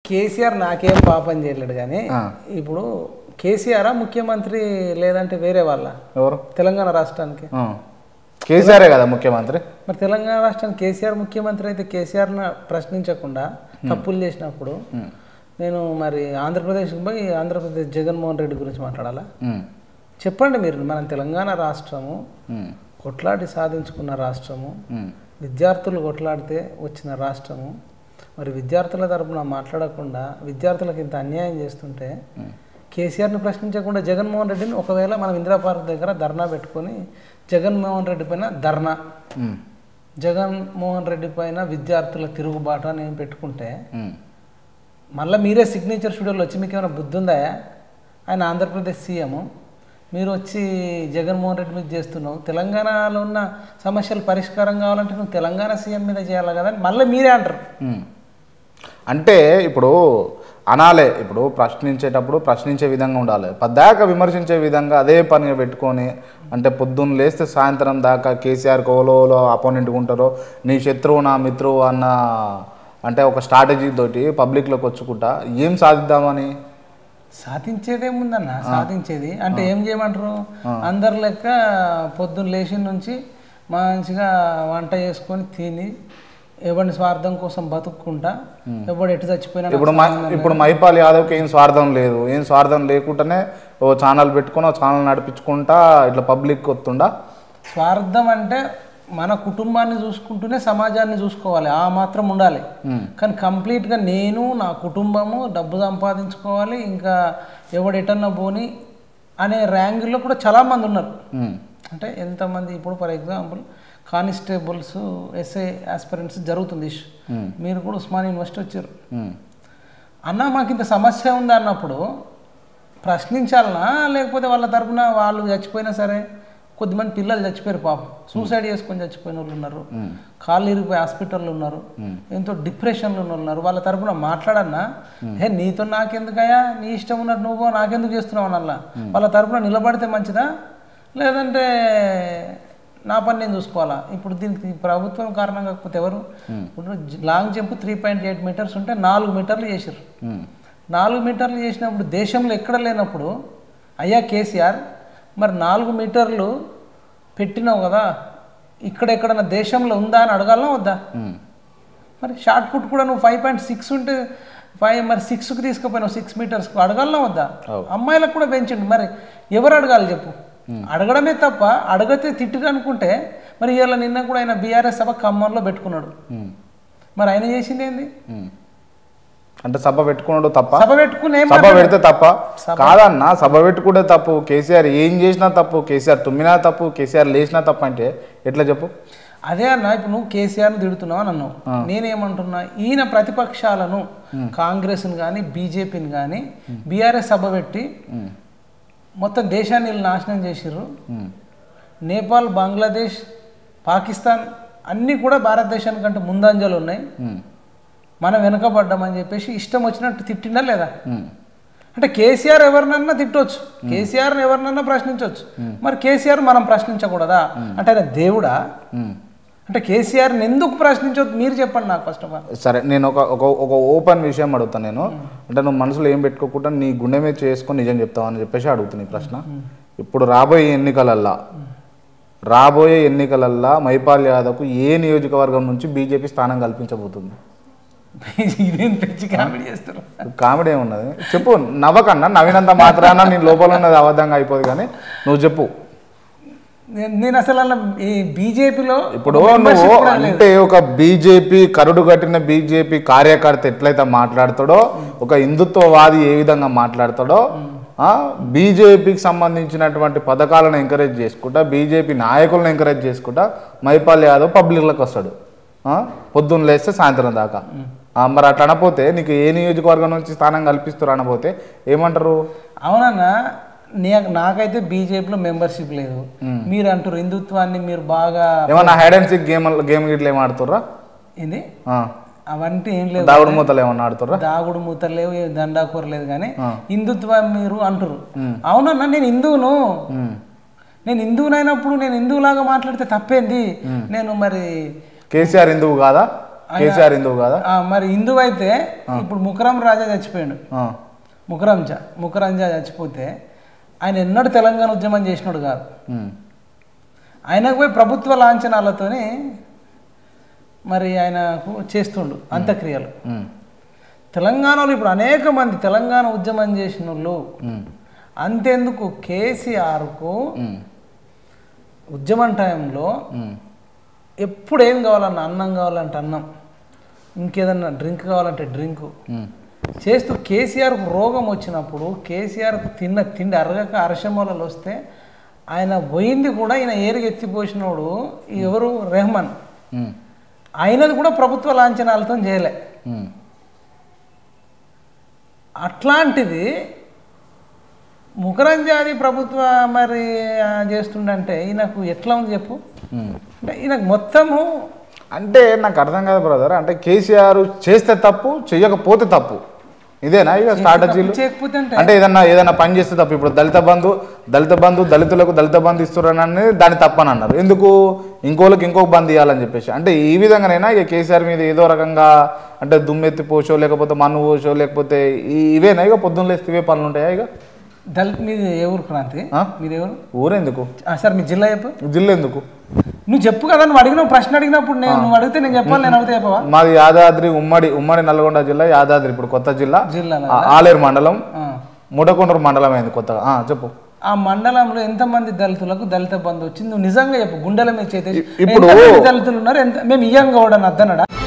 కేసీఆర్ నాకేం పాపం చేయలేడు కానీ ఆ. ఇప్పుడు కేసీఆర్ ముఖ్యమంత్రి లేదంటే వేరే వాళ్ళ ఎవరు తెలంగాణ రాష్ట్రానికి ఆ. కేసీఆరే కదా ముఖ్యమంత్రి మరి తెలంగాణ రాష్ట్రానికి కేసీఆర్ ముఖ్యమంత్రి అయితే కేసీఆర్ను ప్రశ్నించకుండా తప్పులు చేసినప్పుడు నేను మరి ఆంధ్రప్రదేశ్కి పోయి ఆంధ్రప్రదేశ్ జగన్మోహన్ రెడ్డి గురించి మాట్లాడాలా ఉమ్. చెప్పండి మీరు మన తెలంగాణ రాష్ట్రము ఉమ్. కొట్లాడి సాధించుకున్న రాష్ట్రము ఉమ్. విద్యార్థులు కొట్లాడితే వచ్చిన రాష్ట్రము మరి విద్యార్థుల తరపున మాట్లాడకుండా విద్యార్థులకు ఇంత అన్యాయం చేస్తుంటే కేసీఆర్ని ప్రశ్నించకుండా జగన్మోహన్ రెడ్డిని ఒకవేళ మనం ఇందిరా పార్క్ దగ్గర ధర్నా పెట్టుకొని జగన్మోహన్ రెడ్డి పైన ధర్నా ఉమ్. జగన్మోహన్ రెడ్డి పైన విద్యార్థుల తిరుగుబాటు అని పెట్టుకుంటే ఉమ్. మళ్ళీ మీరే సిగ్నేచర్ స్టూడియోలో వచ్చి మీకు ఏమైనా బుద్ధి ఉందా ఆయన ఆంధ్రప్రదేశ్ సీఎం మీరు వచ్చి జగన్మోహన్ రెడ్డి మీద చేస్తున్నావు తెలంగాణలో ఉన్న సమస్యలు పరిష్కారం కావాలంటే నువ్వు తెలంగాణ సీఎం మీద చేయాలి కదా అని మళ్ళీ మీరే అంటారు ఉమ్. అంటే ఇప్పుడు అనాలే ఇప్పుడు ప్రశ్నించేటప్పుడు ప్రశ్నించే విధంగా ఉండాలి పద్దాక విమర్శించే విధంగా అదే పనిగా పెట్టుకొని అంటే పొద్దున్న లేస్తే సాయంత్రం దాకా కేసీఆర్ కోలోలో అపోనెంట్గా ఉంటారో నీ శత్రువు నా మిత్రువు అన్న అంటే ఒక స్ట్రాటజీ తోటి పబ్లిక్లోకి వచ్చుకుంటా ఏం సాధిద్దామని సాధించేదేముందన్న సాధించేది అంటే ఏం చేయమంటారు అందరి లెక్క పొద్దున్న లేచి నుంచి మంచిగా వంట చేసుకొని తిని ఎవరిని స్వార్థం కోసం బతుక్కుంటా ఎవడు ఎటు చచ్చిపోయినా నాకు ఇప్పుడు మై ఇప్పుడు మైపాల్ యాదవ్కి ఏం స్వార్థం లేదు ఏం స్వార్థం లేకుండానే ఓ ఛానల్ పెట్టుకొని ఓ ఛానల్ నడిపించుకుంటా ఇట్లా పబ్లిక్ వస్తుండా స్వార్థం అంటే మన కుటుంబాన్ని చూసుకుంటూనే సమాజాన్ని చూసుకోవాలి ఆ మాత్రం ఉండాలి కానీ కంప్లీట్గా నేను నా కుటుంబము డబ్బు సంపాదించుకోవాలి ఇంకా ఎవడు ఎటన్నా పోని అనే ర్యాంకుల్లో కూడా చాలామంది ఉన్నారు ఉమ్. అంటే ఎంతమంది ఇప్పుడు for example constables SI aspirants జరుగుతుంది ఇష్యూ మీరు కూడా ఉస్మాన్ యూనివర్సిటీ వచ్చారు ఉమ్. అన్న మాకు ఇంత సమస్య ఉంది అన్నప్పుడు ప్రశ్నించాలనా లేకపోతే వాళ్ళ తరపున వాళ్ళు చచ్చిపోయినా సరే కొద్దిమంది పిల్లలు చచ్చిపోయారు పాపం సూసైడ్ చేసుకొని చచ్చిపోయిన వాళ్ళు ఉన్నారు కాళ్ళు ఇరిగిపోయి హాస్పిటల్లో ఉన్నారు ఎంతో డిప్రెషన్లో ఉన్న వాళ్ళు ఉన్నారు వాళ్ళ తరపున మాట్లాడన్నా హే నీతో నాకెందుకయ్యా నీ ఇష్టం ఉన్నట్టు నువ్వు నాకెందుకు చేస్తున్నావు అనల్లా వాళ్ళ తరపున నిలబడితే మంచిదా లేదంటే నా పని నేను చూసుకోవాలా ఇప్పుడు దీనికి ప్రభుత్వం కారణం కాకపోతే ఎవరు ఇప్పుడు long jump three point eight metres ఉంటే నాలుగు మీటర్లు చేసారు ఉమ్. నాలుగు మీటర్లు చేసినప్పుడు దేశంలో ఎక్కడ లేనప్పుడు అయ్యా కేసీఆర్ మరి నాలుగు మీటర్లు పెట్టినావు కదా ఇక్కడెక్కడన్నా దేశంలో ఉందా అని అడగాలనా వద్దా ఉమ్. మరి షార్ట్ పుట్ కూడా నువ్వు ఫైవ్ పాయింట్ సిక్స్ ఉంటే ఫైవ్ మరి సిక్స్కి తీసుకుపోయినావు సిక్స్ మీటర్స్కి అడగాలనా వద్దా అవు. అమ్మాయిలకు కూడా పెంచండి మరి ఎవరు అడగాలి చెప్పు అడగడమే తప్ప అడగతే తిట్టుగా అనుకుంటే మరి ఇవాళ నిన్న కూడా ఆయన బీఆర్ఎస్ సభ ఖమ్మంలో పెట్టుకున్నాడు ఉమ్. మరి ఆయన చేసింది ఏంది ఉమ్. అంటే సభ పెట్టుకున్నాడు తప్ప సభ పెట్టుకుని ఏం సభ పెడితే తప్ప కాదన్న సభ పెట్టుకుంటే తప్పు కేసీఆర్ ఏం చేసినా తప్పు కేసీఆర్ తుమ్మినా తప్పు కేసీఆర్ లేచినా తప్పు అంటే ఎట్లా చెప్పు అదే అన్న ఇప్పుడు నువ్వు కేసీఆర్ని తిడుతున్నావు అని అన్నావు నేనేమంటున్నా ఈయన ప్రతిపక్షాలను కాంగ్రెస్ని కానీ బీజేపీని కానీ బీఆర్ఎస్ సభ పెట్టి మొత్తం దేశాన్ని వీళ్ళు నాశనం చేసిర్రు ఉమ్. నేపాల్ బంగ్లాదేశ్ పాకిస్తాన్ అన్నీ కూడా భారతదేశానికంటే ముందంజలు ఉన్నాయి ఉమ్. మనం వెనుకబడ్డామని చెప్పేసి ఇష్టం వచ్చినట్టు తిట్టిందా లేదా ఉమ్. అంటే కేసీఆర్ ఎవరినన్నా తిట్టొచ్చు కేసీఆర్ని ఎవరినన్నా ప్రశ్నించవచ్చు మరి కేసీఆర్ మనం ప్రశ్నించకూడదా అంటే ఆయన దేవుడా ఉమ్. అంటే కేసీఆర్ని ఎందుకు ప్రశ్నించవద్దు మీరు చెప్పండి నాకు ఫస్ట్ ఆఫ్ ఆల్ సరే నేను ఒక ఒక ఒక ఓపెన్ విషయం అడుగుతాను నేను అంటే నువ్వు మనసులో ఏం పెట్టుకోకుండా నీ గుండె మీద చేసుకొని నిజం చెప్తావు అని చెప్పేసి అడుగుతున్నా ఈ ప్రశ్న ఇప్పుడు రాబోయే ఎన్నికలల్లా రాబోయే ఎన్నికలల్లా మైపాల్ యాదవ్కు ఏ నియోజకవర్గం నుంచి బీజేపీ స్థానం కల్పించబోతుంది ఇదేం పెంచి కామెడీ చేస్తారు కామెడీ ఏమున్నది చెప్పు నవ్వకన్నా నవ్వినంత మాత్రాన నీ లోపల ఉన్నది అబద్ధంగా అయిపోదు కానీ నువ్వు చెప్పు నేను- నేను అసలు అలా ఈ బీజేపీలో ఇప్పుడు నువ్వు అంటే ఒక బీజేపీ కరుడు కట్టిన బీజేపీ కార్యకర్త ఎట్లయితే మాట్లాడతాడో ఒక హిందుత్వవాది ఏ విధంగా మాట్లాడతాడో ఆ, బీజేపీకి సంబంధించినటువంటి పథకాలను ఎంకరేజ్ చేసుకుంటా బీజేపీ నాయకులను ఎంకరేజ్ చేసుకుంటా మైపాల్ యాదవ్ పబ్లిక్లోకి వస్తాడు ఆ, పొద్దున్న లేస్తే సాయంత్రం దాకా ఆ, మరి అట్లా అనపోతే నీకు ఏ నియోజకవర్గం నుంచి స్థానం కల్పిస్తారు అనపోతే ఏమంటారు అవునన్నా నే నాకైతే బీజేపీలో మెంబర్షిప్ లేదు మీరు అంటారు హిందుత్వాన్ని మీరు బాగా ఏమన్నా hide and seek game game గిట్ల ఏం ఆడుతుర్రా ఇది ఆ, అవంటే ఏం లేవు దాగుడు మూతలు ఏమన్నా ఆడుతుర్రా దాగుడు మూతలు లేవు ఏ దండాకూర లేదు కానీ హిందుత్వం మీరు అంటారు అవునన్నా నేను హిందువును ఉమ్. నేను హిందువునైనప్పుడు నేను హిందువులాగా మాట్లాడితే తప్పేంది నేను మరి కేసీఆర్ ఎందుకు కాదా కేసీఆర్ హిందువు కదా ఆ, మరి హిందువు అయితే ఇప్పుడు ముకరం రాజా చచ్చిపోయాడు ఆ, ముకరంజా ముకరంజా చచ్చిపోతే ఆయన ఎన్నడూ తెలంగాణ ఉద్యమం చేసినాడు కాదు ఉమ్, ఆయనకు పోయి ప్రభుత్వ లాంఛనాలతోని మరి ఆయనకు చేస్తుండు అంత్యక్రియలు ఉమ్, తెలంగాణలో ఇప్పుడు అనేక మంది తెలంగాణ ఉద్యమం చేసిన వాళ్ళు ఉమ్, అంతెందుకు కేసీఆర్కు ఉమ్, ఉద్యమం టైంలో ఉమ్, ఎప్పుడు ఏం కావాలన్న అన్నం కావాలంటే అన్నం ఇంకేదన్నా డ్రింక్ కావాలంటే డ్రింకు ఉమ్, చేస్తూ కేసీఆర్కు రోగం వచ్చినప్పుడు కేసీఆర్కు తిన్న తిండి అరగక అరసమూలలు వస్తే ఆయన పోయింది కూడా ఈయన ఏరుగు ఎత్తిపోసినోడు ఎవరు రెహమాన్ ఉమ్, ఆయనది కూడా ప్రభుత్వ లాంఛనాలతో చేయలే ఉమ్. అట్లాంటిది ముఖరంజాది ప్రభుత్వ మరి ఆ, చేస్తుండంటే ఈయనకు ఎట్లా ఉంది చెప్పు ఉమ్. అంటే ఈయనకు మొత్తము అంటే నాకు అర్థం కాదు బ్రదర్ అంటే కేసీఆర్ చేస్తే తప్పు చెయ్యకపోతే తప్పు ఇదేనా ఇక స్ట్రాటజీలు చేయకపోతే అంటే అంటే ఏదన్నా ఏదన్నా పని చేస్తే తప్పు ఇప్పుడు దళిత బంధు దళిత బంధు దళితులకు దళిత బంధు ఇస్తున్నారని దాన్ని తప్పని అన్నారు ఎందుకు ఇంకోళ్ళకి ఇంకొక బంధు ఇవ్వాలని చెప్పేసి అంటే ఈ విధంగానైనా ఇక కేసీఆర్ మీద ఏదో రకంగా అంటే దుమ్మెత్తి పోషో లేకపోతే మన్ను పోషో లేకపోతే ఈ- ఇవేనా ఇక పొద్దున్న లేస్తే ఇవే పనులు ఉంటాయా ఇక దళిత మీది ఏ ఊరు క్రాంతి ఆ? మీది ఎవరు ఊరెందుకు ఆ, సార్ మీ జిల్లా చెప్పు జిల్లా ఎందుకు నువ్వు చెప్పు కదా నువ్వు అడిగిన ప్రశ్న అడిగినప్పుడు నేను నువ్వు అడిగితే నేను చెప్పాలి నేను అడిగితే చెప్పవా మాది యాదాద్రి ఉమ్మడి ఉమ్మడి నల్గొండ జిల్లా యాదాద్రి ఇప్పుడు కొత్త జిల్లా జిల్లాలో ఆ- ఆలేరు మండలం ఆ. ముడకొండూరు మండలం అయింది కొత్తగా ఆ, చెప్పు ఆ మండలంలో ఎంతమంది దళితులకు దళిత బంధు వచ్చింది నువ్వు నిజంగా చెప్పు గుండెల మీద చేతి ఇప్పుడు- ఎంతమంది దళితులు ఉన్నారు ఎంత మేము ఇయ్యం కూడా అద్దనడా